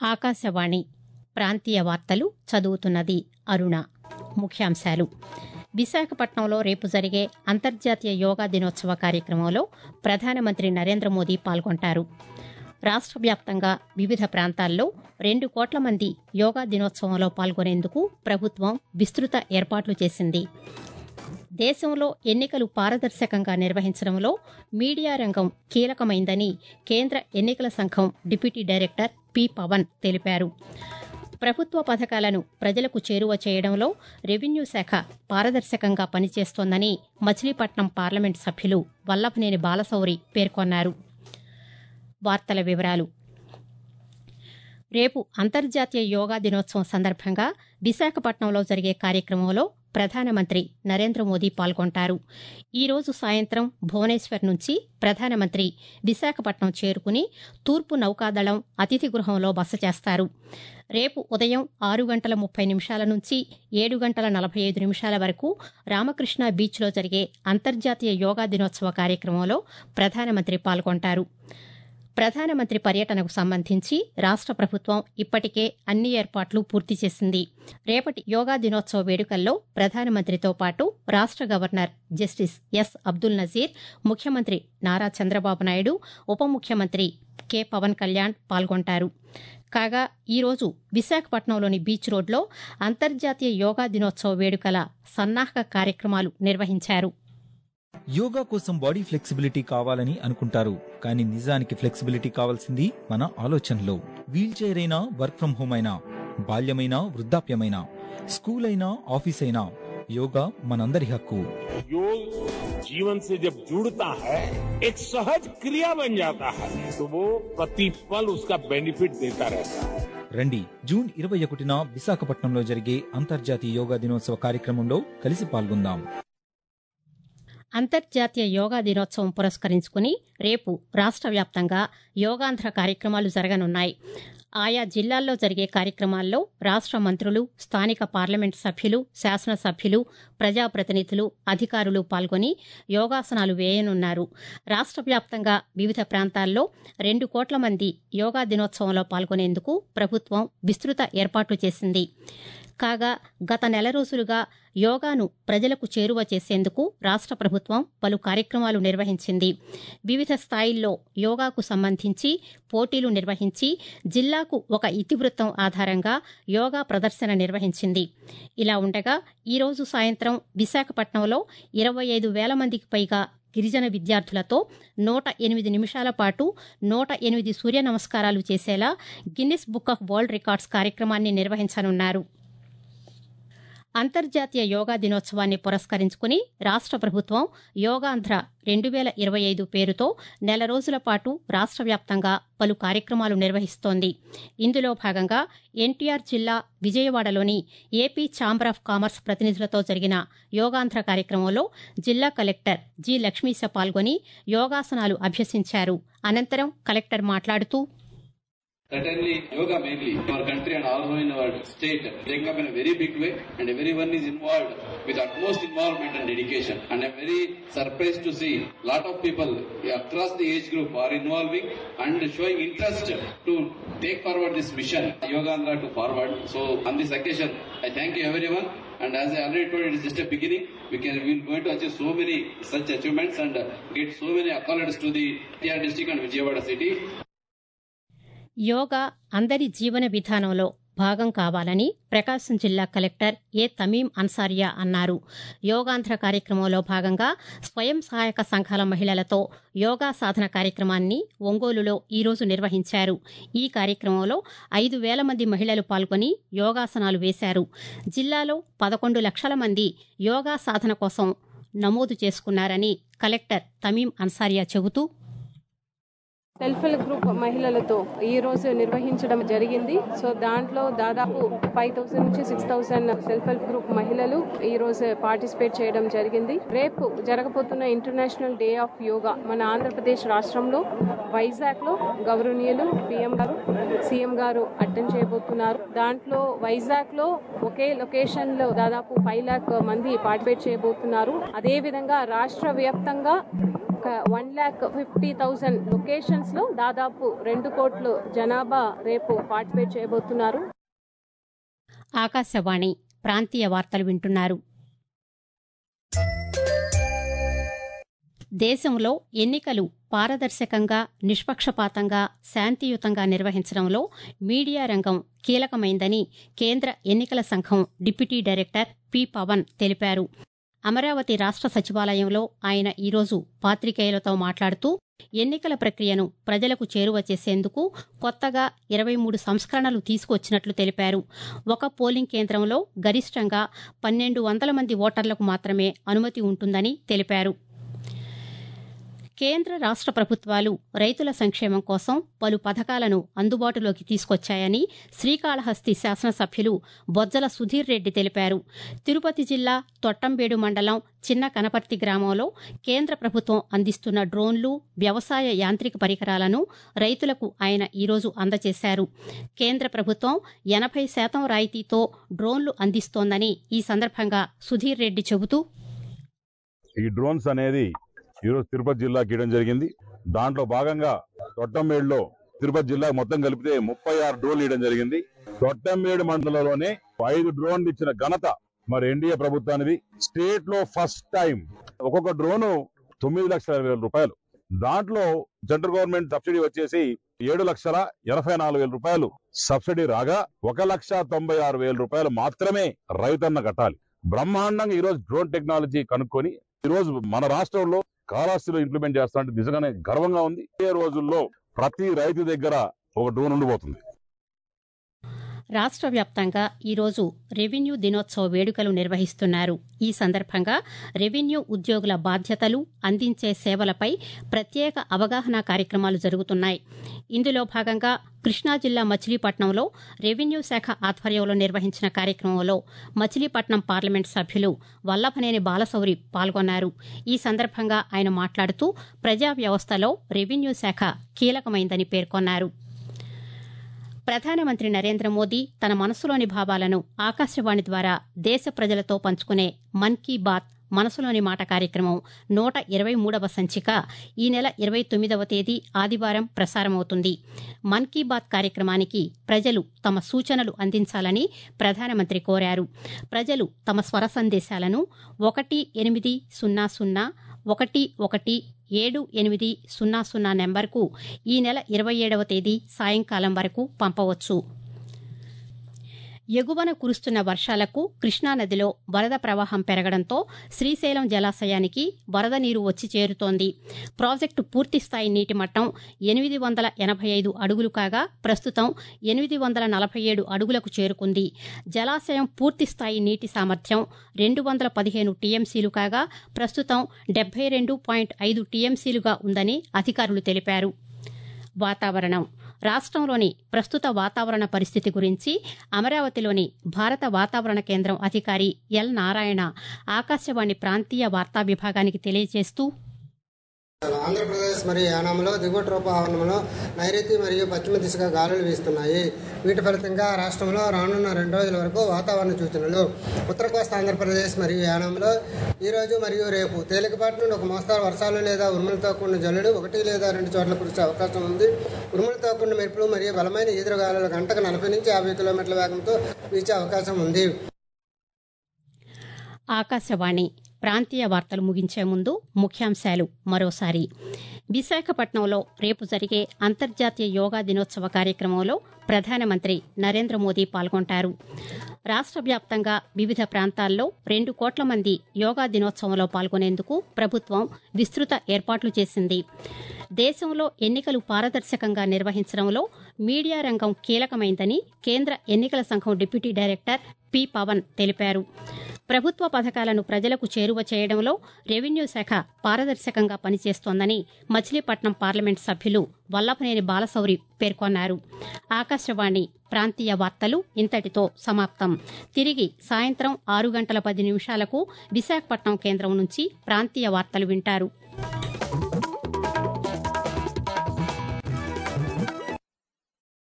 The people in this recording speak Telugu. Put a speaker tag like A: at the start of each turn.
A: ఆకాశవాణి ప్రాంతీయ వార్తలు చదువుతున్నది అరుణ ముఖ్యాంశాలు విశాఖపట్నంలో రేపు జరిగే అంతర్జాతీయ యోగా దినోత్సవ కార్యక్రమంలో ప్రధానమంత్రి నరేంద్ర మోదీ పాల్గొంటారు రాష్ట్ర వ్యాప్తంగా వివిధ ప్రాంతాల్లో రెండు కోట్ల మంది యోగా దినోత్సవంలో పాల్గొనేందుకు ప్రభుత్వం విస్తృత ఏర్పాట్లు చేసింది దేశంలో ఎన్నికలు పారదర్శకంగా నిర్వహించడంలో మీడియా రంగం కీలకమైందని కేంద్ర ఎన్నికల సంఘం డిప్యూటీ డైరెక్టర్ పి పవన్ తెలిపారు ప్రభుత్వ పథకాలను ప్రజలకు చేరువ చేయడంలో రెవెన్యూ శాఖ పారదర్శకంగా పనిచేస్తోందని మచిలీపట్నం పార్లమెంట్ సభ్యులు వల్లభనేని బాలశౌరి పేర్కొన్నారు వార్తల వివరాలు రేపు అంతర్జాతీయ యోగా దినోత్సవం సందర్భంగా విశాఖపట్నంలో జరిగే కార్యక్రమంలో ప్రధానమంత్రి నరేంద్ర మోదీ పాల్గొంటారు ఈ రోజు సాయంత్రం భువనేశ్వర్ నుంచి ప్రధానమంత్రి విశాఖపట్నం చేరుకుని తూర్పు నౌకాదళం అతిథి గృహంలో బస చేస్తారు రేపు ఉదయం ఆరు గంటల ముప్పై నిమిషాల నుంచి ఏడు గంటల నలభై ఐదు నిమిషాల వరకు రామకృష్ణ బీచ్లో జరిగే అంతర్జాతీయ యోగా దినోత్సవ కార్యక్రమంలో ప్రధానమంత్రి పాల్గొంటారు ప్రధానమంత్రి పర్యటనకు సంబంధించి రాష్ట ప్రభుత్వం ఇప్పటికే అన్ని ఏర్పాట్లు పూర్తి చేసింది రేపటి యోగా దినోత్సవ వేడుకల్లో ప్రధానమంత్రితో పాటు రాష్ట governor justice S Abdul Nazeer ముఖ్యమంత్రి నారా చంద్రబాబు నాయుడు ఉప ముఖ్యమంత్రి కె పవన్ కళ్యాణ్ పాల్గొంటారు కాగా ఈరోజు విశాఖపట్నంలోని బీచ్ రోడ్లో అంతర్జాతీయ యోగా దినోత్సవ వేడుకల సన్నాహక కార్యక్రమాలు నిర్వహించారు
B: యోగా కోసం బాడీ ఫ్లెక్సిబిలిటీ కావాలని అనుకుంటారు కానీ నిజానికి ఫ్లెక్సిబిలిటీ కావాల్సింది మన ఆలోచనలో వీల్ చైర్ అయినా వర్క్ ఫ్రం హోమ్ అయినా బాల్యమైనా వృద్ధాప్యమైనా స్కూల్ అయినా ఆఫీస్ అయినా యోగా మనందరి హక్కు
C: योग जीवन से जब जुड़ता है एक सहज क्रिया बन जाता है तो वो प्रतिपल उसका बेनिफिट देता रहता है
B: రండి జూన్ ఇరవై ఒకటిన విశాఖపట్నంలో జరిగే అంతర్జాతీయ యోగా దినోత్సవ కార్యక్రమంలో కలిసి పాల్గొందాం
A: అంతర్జాతీయ యోగా దినోత్సవం పురస్కరించుకుని రేపు రాష్ట్ర వ్యాప్తంగా యోగాంధ్ర కార్యక్రమాలు జరగనున్నాయి ఆయా జిల్లాల్లో జరిగే కార్యక్రమాల్లో రాష్ట్ర మంత్రులు స్థానిక పార్లమెంట్ సభ్యులు శాసనసభ్యులు ప్రజాప్రతినిధులు అధికారులు పాల్గొని యోగాసనాలు వేయనున్నారు రాష్ట్ర వ్యాప్తంగా వివిధ ప్రాంతాల్లో రెండు కోట్ల మంది యోగా దినోత్సవంలో పాల్గొనేందుకు ప్రభుత్వం విస్తృత ఏర్పాట్లు చేసింది కాగా గత నెల రోజులుగా యోగాను ప్రజలకు చేరువ చేసేందుకు రాష్ట్ర ప్రభుత్వం పలు కార్యక్రమాలు నిర్వహించింది వివిధ స్థాయిల్లో యోగాకు సంబంధించి పోటీలు నిర్వహించి జిల్లాకు ఒక ఇతివృత్తం ఆధారంగా యోగా ప్రదర్శన నిర్వహించింది ఇలా ఉండగా ఈరోజు సాయంత్రం విశాఖపట్నంలో ఇరవై ఐదు వేల మందికి పైగా గిరిజన విద్యార్థులతో నూట ఎనిమిది నిమిషాల పాటు నూట ఎనిమిది సూర్య నమస్కారాలు చేసేలా Guinness book of world records కార్యక్రమాన్ని నిర్వహించనున్నారు అంతర్జాతీయ యోగా దినోత్సవాన్ని పురస్కరించుకుని రాష్ట్ర ప్రభుత్వం యోగాంధ్ర రెండు వేల ఇరవై ఐదు పేరుతో నెల రోజుల పాటు రాష్ట్ర వ్యాప్తంగా పలు కార్యక్రమాలు నిర్వహిస్తోంది ఇందులో భాగంగా ఎన్టీఆర్ జిల్లా విజయవాడలోని ఏపీ ఛాంబర్ ఆఫ్ కామర్స్ ప్రతినిధులతో జరిగిన యోగాంధ్ర కార్యక్రమంలో జిల్లా కలెక్టర్ జి లక్ష్మీశ పాల్గొని యోగాసనాలు అభ్యసించారు అనంతరం కలెక్టర్ మాట్లాడుతూ
D: Certainly, yoga mainly, in our country and also in our state, taking up in a very big way, and everyone is involved with utmost involvement and dedication. And I'm very surprised to see a lot of people across the age group are involving and showing interest to take forward this mission, Yogandhra to forward. So, on this occasion, I thank you everyone. And as I already told, it is just a beginning. We can, we're going to achieve so many such achievements and get so many accolades to the TR district and Vijayawada city.
A: Yoga అందరి జీవన విధానంలో భాగం కావాలని ప్రకాశం జిల్లా కలెక్టర్ ఏ తమీం అన్సారియా అన్నారు యోగాంధ్ర కార్యక్రమంలో భాగంగా స్వయం సహాయక సంఘాల మహిళలతో యోగా సాధన కార్యక్రమాన్ని ఒంగోలులో ఈరోజు నిర్వహించారు ఈ కార్యక్రమంలో ఐదు వేల మంది మహిళలు పాల్గొని యోగాసనాలు వేశారు జిల్లాలో పదకొండు లక్షల మంది యోగా సాధన కోసం నమోదు చేసుకున్నారని కలెక్టర్ తమీం అన్సారియా చెబుతూ
E: సెల్ఫ్ హెల్ప్ గ్రూప్ మహిళలతో ఈ రోజు నిర్వహించడం జరిగింది సో దాంట్లో దాదాపు ఫైవ్ థౌసండ్ నుంచి six thousand self help group మహిళలు ఈ రోజు పార్టిసిపేట్ చేయడం జరిగింది రేపు జరగబోతున్న ఇంటర్నేషనల్ డే ఆఫ్ యోగా మన ఆంధ్రప్రదేశ్ రాష్ట్రంలో వైజాగ్ లో గౌరవనీయులు పిఎం గారు సీఎం గారు అటెండ్ చేయబోతున్నారు దాంట్లో వైజాగ్ లో ఒకే లొకేషన్ లో దాదాపు ఫైవ్ లాక్ మంది పార్టిసిపేట్ చేయబోతున్నారు అదే విధంగా రాష్ట్ర వ్యాప్తంగా ఒక one lakh fifty thousand locations లో దాదాపు రెండు కోట్లు జనాభా రేపు పార్టిసిపేట్ చేయబోతున్నారు
A: ఆకాశవాణి ప్రాంతీయ వార్తలు వింటున్నారు దేశంలో ఎన్నికలు పారదర్శకంగా నిష్పక్షపాతంగా శాంతియుతంగా నిర్వహించడంలో మీడియా రంగం కీలకమైందని కేంద్ర ఎన్నికల సంఘం డిప్యూటీ డైరెక్టర్ పి పవన్ తెలిపారు అమరావతి రాష్ట్ర సచివాలయంలో ఆయన ఈరోజు పాతికేయులతో మాట్లాడుతూ ఎన్నికల ప్రక్రియను ప్రజలకు చేరువ చేసేందుకు కొత్తగా ఇరవై మూడు సంస్కరణలు తీసుకొచ్చినట్లు తెలిపారు ఒక పోలింగ్ కేంద్రంలో గరిష్టంగా పన్నెండు వందల మంది ఓటర్లకు మాత్రమే అనుమతి ఉంటుందని తెలిపారు కేంద్ర రాష్ట్ర ప్రభుత్వాలు రైతుల సంక్షేమం కోసం పలు పథకాలను అందుబాటులోకి తీసుకొచ్చాయని శ్రీకాళహస్తి శాసనసభ్యులు బొజ్జల సుధీర్ రెడ్డి తెలిపారు తిరుపతి జిల్లా తొట్టంబేడు మండలం చిన్న కనపర్తి గ్రామంలో కేంద్ర ప్రభుత్వం అందిస్తున్న డ్రోన్లు వ్యవసాయ యాంత్రిక పరికరాలను రైతులకు ఆయన ఈరోజు అందజేశారు కేంద్ర ప్రభుత్వం ఎనభై శాతం రాయితీతో డ్రోన్లు అందిస్తోందని ఈ సందర్భంగా సుధీర్ రెడ్డి చెబుతూ
F: ఈ డ్రోన్స్ అనేది ఈరోజు తిరుపతి జిల్లాకి ఇవ్వడం జరిగింది దాంట్లో భాగంగా తొట్టంబేడులో తిరుపతి జిల్లా మొత్తం కలిపితే ముప్పై ఆరు డ్రోన్లు ఇవ్వడం జరిగింది తొట్టంబేడు మండలంలోనే ఐదు డ్రోన్లు ఇచ్చిన ఘనత మరి ఎన్డీఏ ప్రభుత్వానిది స్టేట్ లో ఫస్ట్ టైం ఒక్కొక్క డ్రోను తొమ్మిది లక్షల వేల రూపాయలు దాంట్లో సెంట్రల్ గవర్నమెంట్ సబ్సిడీ వచ్చేసి ఏడు లక్షల ఎనభై నాలుగు వేల రూపాయలు సబ్సిడీ రాగా ఒక లక్ష తొంభై ఆరు వేల రూపాయలు మాత్రమే రైతన్న కట్టాలి బ్రహ్మాండంగా ఈరోజు డ్రోన్ టెక్నాలజీ కనుక్కొని ఈరోజు మన రాష్ట్రంలో కాళహస్తిలో ఇంప్లిమెంట్ చేస్తా అంటే నిజంగానే గర్వంగా ఉంది ఏ రోజుల్లో ప్రతి రైతు దగ్గర ఒక డ్రోన్ ఉండిపోతుంది
A: రాష్ట్ర వ్యాప్తంగా ఈరోజు రెవెన్యూ దినోత్సవ వేడుకలు నిర్వహిస్తున్నారు ఈ సందర్భంగా రెవెన్యూ ఉద్యోగుల బాధ్యతలు అందించే సేవలపై ప్రత్యేక అవగాహన కార్యక్రమాలు జరుగుతున్నాయి ఇందులో భాగంగా కృష్ణా జిల్లా మచిలీపట్నంలో రెవెన్యూ శాఖ ఆధ్వర్యంలో నిర్వహించిన కార్యక్రమంలో మచిలీపట్నం పార్లమెంట్ సభ్యులు వల్లభనేని బాలశౌరి పాల్గొన్నారు ఈ సందర్భంగా ఆయన మాట్లాడుతూ ప్రజా వ్యవస్థలో రెవెన్యూ శాఖ కీలకమైందని పేర్కొన్నారు ప్రధానమంత్రి నరేంద్ర మోదీ తన మనసులోని భావాలను ఆకాశవాణి ద్వారా దేశ ప్రజలతో పంచుకునే మన్ కీ బాత్ మనసులోని మాట కార్యక్రమం నూట ఇరవై మూడవ సంచిక ఈ నెల ఇరవై తొమ్మిదవ తేదీ ఆదివారం ప్రసారమవుతుంది మన్ కీ బాత్ కార్యక్రమానికి ప్రజలు తమ సూచనలు అందించాలని ప్రధానమంత్రి కోరారు ప్రజలు తమ స్వర సందేశాలను ఒకటి ఎనిమిది సున్నా సున్నా ఒకటి ఒకటి ఏడు ఎనిమిది సున్నా సున్నా నెంబర్కు ఈ నెల ఇరవై ఏడవ తేదీ సాయంకాలం వరకు పంపవచ్చు ఎగువన కురుస్తున్న వర్షాలకు కృష్ణానదిలో వరద ప్రవాహం పెరగడంతో శ్రీశైలం జలాశయానికి వరద నీరు వచ్చి చేరుతోంది ప్రాజెక్టు పూర్తిస్థాయి నీటి మట్టం ఎనిమిది వందల ఎనభై ఐదు అడుగులు కాగా ప్రస్తుతం ఎనిమిది వందల నలభై ఏడు అడుగులకు చేరుకుంది జలాశయం పూర్తిస్థాయి నీటి సామర్థ్యం రెండు వందల పదిహేను టీఎంసీలు కాగా ప్రస్తుతం డెబ్బై రెండు పాయింట్ ఐదు టీఎంసీలుగా ఉందని అధికారులు తెలిపారు వాతావరణం రాష్ట్రంలోని ప్రస్తుత వాతావరణ పరిస్థితి గురించి అమరావతిలోని భారత వాతావరణ కేంద్రం అధికారి ఎల్ నారాయణ ఆకాశవాణి ప్రాంతీయ వార్తా విభాగానికి తెలియజేస్తూ
G: ఆంధ్రప్రదేశ్ మరియు యానాంలో దిగువ ట్రోపావరణంలో నైరుతి మరియు పశ్చిమ దిశగా గాలులు వీస్తున్నాయి వీటి ఫలితంగా రాష్ట్రంలో రానున్న రెండు రోజుల వరకు వాతావరణ సూచనలు ఉత్తర కోస్తా ఆంధ్రప్రదేశ్ మరియు యానాంలో ఈ రోజు మరియు రేపు తేలికపాటి నుండి ఒక మోస్తారు వర్షాలు లేదా ఉరుములతో కూడిన జల్లులు ఒకటి లేదా రెండు చోట్ల కురిసే అవకాశం ఉంది ఉరుములతో కూడిన మెరుపులు మరియు బలమైన ఈదురుగాలులు గంటకు నలభై నుంచి యాభై కిలోమీటర్ల వేగంతో వీచే అవకాశం ఉంది
A: ఆకాశవాణి ప్రాంతీయ వార్తలు ముగించే ముందు ముఖ్యాంశాలు మరోసారి విశాఖపట్నంలో రేపు జరిగే అంతర్జాతీయ యోగా దినోత్సవ కార్యక్రమంలో ప్రధానమంత్రి నరేంద్ర మోదీ పాల్గొంటారు రాష్ట్ర వ్యాప్తంగా వివిధ ప్రాంతాల్లో రెండు కోట్ల మంది యోగా దినోత్సవంలో పాల్గొనేందుకు ప్రభుత్వం విస్తృత ఏర్పాట్లు చేసింది దేశంలో ఎన్నికలు పారదర్శకంగా నిర్వహించడంలో మీడియా రంగం కీలకమైందని కేంద్ర ఎన్నికల సంఘం డిప్యూటీ డైరెక్టర్ పి పవన్ తెలిపారు ప్రభుత్వ పథకాలను ప్రజలకు చేరువ చేయడంలో రెవెన్యూ శాఖ పారదర్శకంగా పనిచేస్తోందని మచిలీపట్నం పార్లమెంట్ సభ్యులు వల్లభనేని బాలశౌరి పేర్కొన్నారు ఆకాశవాణి ప్రాంతీయ వార్తలు ఇంతటితో సమాప్తం తిరిగి సాయంత్రం ఆరు గంటల పది నిమిషాలకు విశాఖపట్నం కేంద్రం నుంచి ప్రాంతీయ వార్తలు వింటారు